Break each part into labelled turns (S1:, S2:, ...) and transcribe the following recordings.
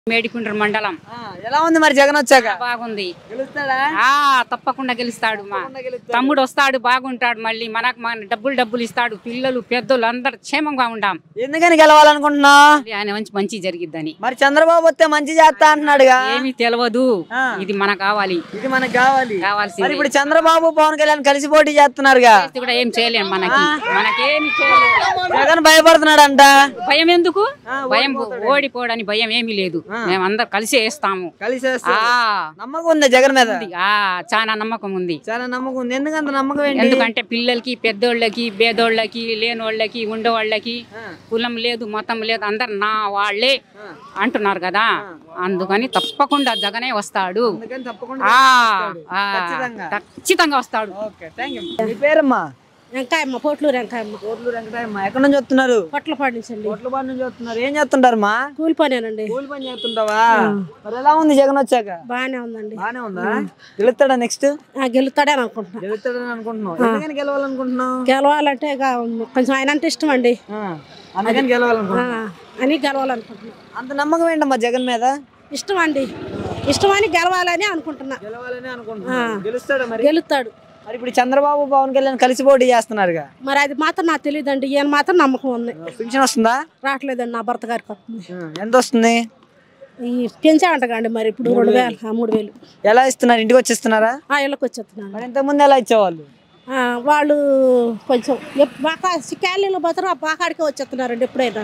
S1: మేడికుండ్ర మండలం
S2: ఆ, ఎలా ఉంది మరి జగన్ వచ్చాక
S1: బాగుంది
S2: గెలుస్తాడా
S1: ఆ తప్పకుండా గెలుస్తాడు మా తమ్ముడు వస్తాడు బాగుంటాడు మళ్ళీ మనకు మన డబ్బులు డబ్బులు ఇస్తాడు పిల్లలు పెద్దలు అందరు క్షేమంగా ఉండాం
S2: ఎందుకని గెలవాలనుకుంటున్నావు
S1: ఆయన మంచి మంచి జరిగిద్దని
S2: మరి చంద్రబాబు వస్తే మంచి చేస్తా అంటున్నాడుగా
S1: ఏమీ తెలియదు
S2: ఆ.
S1: ఇది మనకు కావాలి
S2: ఇది మనకు కావాలి మరి
S1: కావాల్సింది
S2: ఇప్పుడు చంద్రబాబు పవన్ కళ్యాణ్ కలిసి పోటీ చేస్తున్నారుగా
S1: కూడా ఏం చేయలేం మనకి మనకేమి చేయలేం
S2: జగన్ భయపడుతున్నాడంట
S1: భయం ఎందుకు
S2: ఆ,
S1: భయం ఓడిపోవడానికి భయం ఏమీ లేదు మేమందరం కలిసి వేస్తాము
S2: కలిసి
S1: ఆ
S2: నమ్మకం ఉందా జగన్ మీద
S1: ఉంది. ఆ చాలా నమ్మకం ఉంది
S2: చాలా నమ్మకం ఉంది ఎందుకంత నమ్మకం ఏంటి
S1: ఎందుకంటే పిల్లలకి పెద్దోళ్ళకి పేదోళ్ళకి లేనోళ్ళకి ఉండేవాళ్ళకి కులం లేదు మతం లేదు అందరు నా వాళ్ళే అంటున్నారు కదా అందుకని తప్పకుండా జగనే వస్తాడు
S2: అందుకని తప్పకుండా
S1: ఆ ఆ,
S2: ఖచ్చితంగా.
S1: ఖచ్చితంగా వస్తాడు
S2: ఓకే థ్యాంక్ యూ మీ పేరమ్మా
S3: వెంకాయమ్మ పోట్లూరు వెంకాయమ్మ
S2: కోట్లూరు వెంకటయ్యమ్మ ఎక్కడి నుంచి వస్తున్నారు
S3: పొట్లపాడు నుంచి అండి
S2: కోట్లపాడు నుంచి వస్తున్నారు ఏం చేస్తుంటారమ్మా
S3: కూలి పనేనండి
S2: కూలి పని చేస్తుంటావా మరి ఎలా ఉంది జగన్ వచ్చాక
S3: బాగానే ఉందండి
S2: బానే ఉందా గెలుస్తాడా నెక్స్ట్
S3: ఆ, గెలుస్తాడని అనుకుంటున్నా
S2: గెలుస్తాడని అనుకుంటున్నావు ఎందుకని గెలవాలనుకుంటున్నావు
S3: గెలవాలంటే ఇక కొంచెం ఆయన అంటే ఇష్టం అండి
S2: ఆ, అందుకని
S3: ఆ,
S2: గెలవాలనుకుంటున్నావు
S3: అని గెలవాలనుకుంటున్నా
S2: అంత నమ్మకం ఏంటమ్మా జగన్ మీద
S3: ఇష్టం అండి ఇష్టమని గెలవాలని అనుకుంటున్నా
S2: గెలవాలని అనుకుంటున్నా గెలుస్తాడా మరి
S3: గెలుస్తాడు
S2: మరి ఇప్పుడు చంద్రబాబు పవన్ కళ్యాణ్ కలిసి పోటీ చేస్తున్నారుగా
S3: మరి అది మాత్రం నాకు తెలియదండి ఈయన మాత్రం నమ్మకం ఉంది
S2: పింఛన్ వస్తుందా
S3: రావట్లేదండి నా భర్త గారికి వస్తుంది
S2: ఆ, ఎంత వస్తుంది
S3: ఈ పెంచామంటగా మరి ఇప్పుడు రెండు వేలు ఆ, మూడు వేలు
S2: ఎలా ఇస్తున్నారు ఇంటికి వచ్చి ఇస్తున్నారా
S3: ఆ ఇళ్ళకి వచ్చేస్తున్నాను
S2: మరి ఇంతకుముందు ఎలా ఇచ్చేవాళ్ళు
S3: ఆ, వాళ్ళు కొంచెం ఎప్- బాగా క్యాలీలో పోతారు ఆ బాకాడికే వచ్చేస్తున్నారండి ఎప్పుడైనా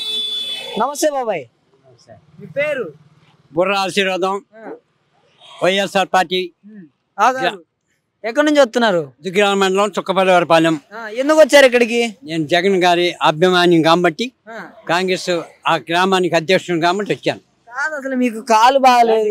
S2: నమస్తే బాబాయ్ మీ పేరు
S4: బుర్ర ఆశీర్వాదం వైఎస్ఆర్ పార్టీ
S2: ఆగారు. ఎక్కడి నుంచి వస్తున్నారు
S4: దుగ్గిరాల మండలం చుక్కపల్లివారిపాలెం
S2: ఆ, ఎందుకు వచ్చారు ఇక్కడికి
S4: నేను జగన్ గారి అభిమాని కాబట్టి
S2: ఆ,
S4: కాంగ్రెస్ ఆ గ్రామానికి అధ్యక్షుడు కాబట్టి వచ్చాను
S2: కాదు అసలు మీకు కాలు బాగాలేదు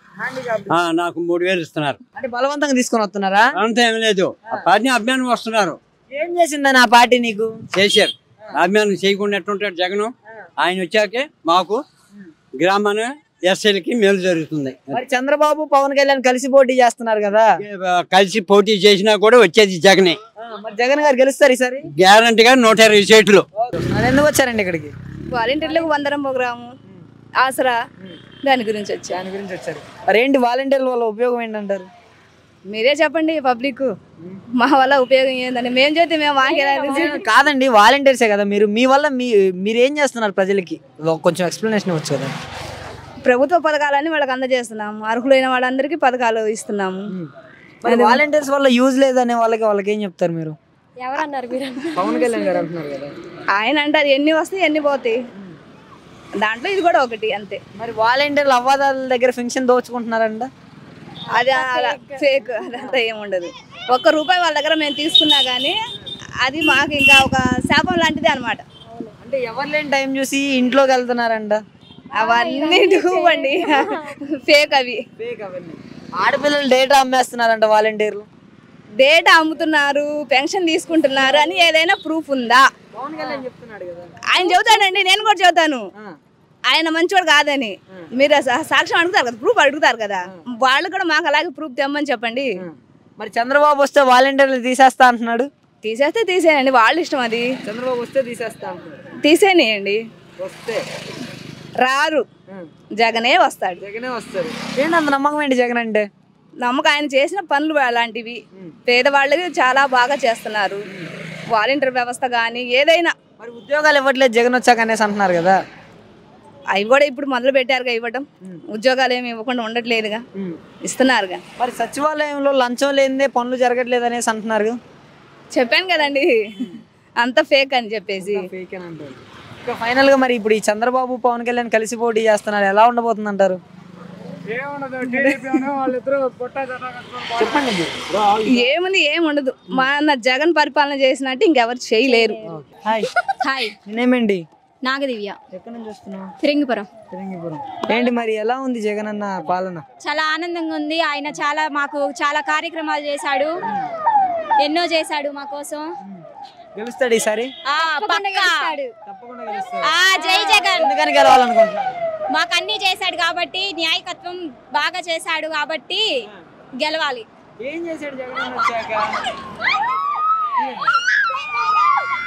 S4: ఆ, నాకు మూడు వేలు ఇస్తున్నారు
S2: అంటే బలవంతంగా తీసుకొని వస్తున్నారా
S4: అంత ఏం లేదు ఆ పార్టీ అభిమానం వస్తున్నారు
S2: ఏం చేసిందని ఆ పార్టీ నీకు
S4: చేశారు అభిమానం చేయకుండా ఎట్టుంటాడు జగన్ ఆయన వచ్చాకే మాకు గ్రామాన ఎస్ఐలకి మేలు జరుగుతుంది
S2: మరి చంద్రబాబు పవన్ కళ్యాణ్ కలిసి పోటీ చేస్తున్నారు కదా
S4: కలిసి పోటీ చేసినా కూడా వచ్చేది జగనే
S2: ఆ, మరి జగన్ గారు గెలుస్తారు ఈసారి
S4: గ్యారంటీగా నూట ఇరవై సీట్లు
S2: మరి ఎందుకు వచ్చారండి ఇక్కడికి
S5: వాలంటీర్లకు వందనం ప్రోగ్రాము ఆసరా దాని గురించి వచ్చా
S2: దాని గురించి వచ్చారు మరి ఏంటి వాలంటీర్ల వల్ల ఉపయోగం ఏంటంటారు
S5: మీరే చెప్పండి పబ్లిక్ మా వల్ల ఉపయోగం ఏందని మేము చేస్తే మేము మాకేలా
S2: కాదండి వాలంటీర్సే కదా మీరు మీ వల్ల మీ మీరు ఏం చేస్తున్నారు ప్రజలకి ఒక కొంచెం ఎక్స్ప్లెనేషన్ ఇవ్వచ్చు కదా
S5: ప్రభుత్వ పథకాలన్నీ వాళ్ళకి అందజేస్తున్నాము అర్హులైన వాళ్ళందరికీ పథకాలు ఇస్తున్నాము
S2: మరి వాలంటీర్స్ వల్ల యూజ్ లేదనే వాళ్ళకి వాళ్ళకి ఏం చెప్తారు మీరు
S5: ఎవరన్నారు మీరు
S2: పవన్ కళ్యాణ్ గారు అంటున్నారు కదా
S5: ఆయన అంటారు ఎన్ని వస్తాయి ఎన్ని పోతాయి దాంట్లో ఇది కూడా ఒకటి అంతే
S2: మరి వాలంటీర్లు అవ్వాదాల దగ్గర పెన్షన్ దోచుకుంటున్నారంట
S5: అది అలా ఫేక్ అదంతా ఏముండదు ఒక్క రూపాయి వాళ్ళ దగ్గర మేము తీసుకున్నా కానీ అది మాకు ఇంకా ఒక శాపం లాంటిది అనమాట
S2: అంటే ఎవరు లేని టైం చూసి ఇంట్లోకి వెళ్తున్నారంట
S5: అవన్నీ డూబండి ఫేక్ అవి
S2: ఫేక్ అవన్నీ ఆడపిల్లలు డేటా అమ్మేస్తున్నారంట వాలంటీర్లు
S5: డేటా అమ్ముతున్నారు పెన్షన్ తీసుకుంటున్నారు అని ఏదైనా ప్రూఫ్ ఉందా
S2: పవన్ కళ్యాణ్ చెప్తున్నాడు కదా
S5: ఆయన చెబుతాడండి నేను కూడా చెబుతాను ఆయన మంచివాడు కాదని మీరు సా- సాక్ష్యం అడుగుతారు కదా ప్రూఫ్ అడుగుతారు కదా వాళ్ళు కూడా మాకు అలాగే ప్రూఫ్ తెమ్మని చెప్పండి
S2: మరి చంద్రబాబు వస్తే వాలంటీర్లు తీసేస్తా అంటున్నాడు
S5: తీసేస్తే తీసేయండి వాళ్ళ ఇష్టం అది
S2: చంద్రబాబు వస్తే తీసేస్తా అంటున్నాడు
S5: తీసేయండి
S2: వస్తే
S5: రారు జగనే వస్తాడు
S2: జగనే వస్తారు ఏంటి అంత నమ్మకం ఏంటి జగన్ అంటే
S5: నమ్మకం ఆయన చేసిన పనులు అలాంటివి పేదవాళ్ళకి చాలా బాగా చేస్తున్నారు వాలంటీర్ వ్యవస్థ కానీ ఏదైనా
S2: మరి ఉద్యోగాలు ఇవ్వట్లేదు జగన్ వచ్చాక అనేసి అంటున్నారు కదా
S5: అవి కూడా ఇప్పుడు మొదలు పెట్టారుగా ఇవ్వటం ఉద్యోగాలు ఏమి ఇవ్వకుండా ఉండట్లేదుగా ఇస్తున్నారుగా
S2: మరి సచివాలయంలో లంచం లేనిదే పనులు జరగట్లేదు అనేసి అంటున్నారు
S5: చెప్పాను కదండి అంత ఫేక్ అని చెప్పేసి
S2: ఇంకా ఫైనల్ గా మరి ఇప్పుడు ఈ చంద్రబాబు పవన్ కళ్యాణ్ కలిసి పోటీ చేస్తున్నారు ఎలా ఉండబోతుంది అంటారు చెప్పండి
S5: ఏముంది ఏం ఉండదు మా అన్న జగన్ పరిపాలన చేసినట్టు ఇంకెవరు చేయలేరు
S2: హాయ్
S6: హాయ్
S2: నేనేమండి
S6: నాగదివ్య
S2: ఎక్కడి నుంచి వస్తున్నావు
S6: ఫిరంగిపురం
S2: తిరంగిపురం ఏంటి మరి ఎలా ఉంది జగన్ అన్న పాలన
S6: చాలా ఆనందంగా ఉంది ఆయన చాలా మాకు చాలా కార్యక్రమాలు చేశాడు ఎన్నో చేశాడు మా కోసం
S2: గెలుస్తాడు ఈసారి
S6: ఆ, పక్కా.
S2: తప్పకుండా గెలుస్తాడు
S6: ఆ, జై జగన్
S2: ఎందుకని గెలవాలనుకుంటున్నారు
S6: మాకు అన్ని చేశాడు కాబట్టి న్యాయకత్వం బాగా చేశాడు కాబట్టి గెలవాలి
S2: ఏం చేశాడు జగన్ అన్న వచ్చాక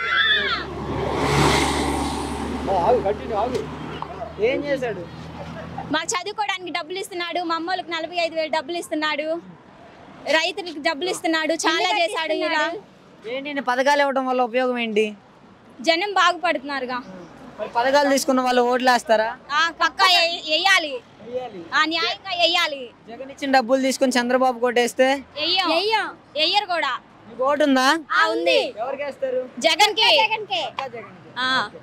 S2: ఏం చేశాడు
S6: మాకు చదువుకోవడానికి డబ్బులు ఇస్తున్నాడు మా అమ్మోళ్ళకి నలభై ఐదు వేలు డబ్బులు ఇస్తున్నాడు రైతులకు డబ్బులు ఇస్తున్నాడు చాలా చేశాడు ఇలా
S2: ఏంటి ఇన్ని పథకాలు ఇవ్వడం వల్ల ఉపయోగం ఏంటి
S6: జనం బాగుపడుతున్నారుగా
S2: మరి పథకాలు తీసుకున్న వాళ్ళు ఓట్లు వేస్తారా
S6: ఆ పక్కా ఎయ్- వెయ్యాలి ఆ న్యాయంగా వెయ్యాలి
S2: జగన్ ఇచ్చిన డబ్బులు తీసుకొని చంద్రబాబు కొట్టేస్తే
S6: వెయ్యం వెయ్యం వెయ్యరు కూడా
S2: మీకు ఓటు ఉందా
S6: ఆ ఉంది
S2: ఎవరికి వేస్తారు
S6: జగన్ కి
S2: జగన్కి.
S6: ఆ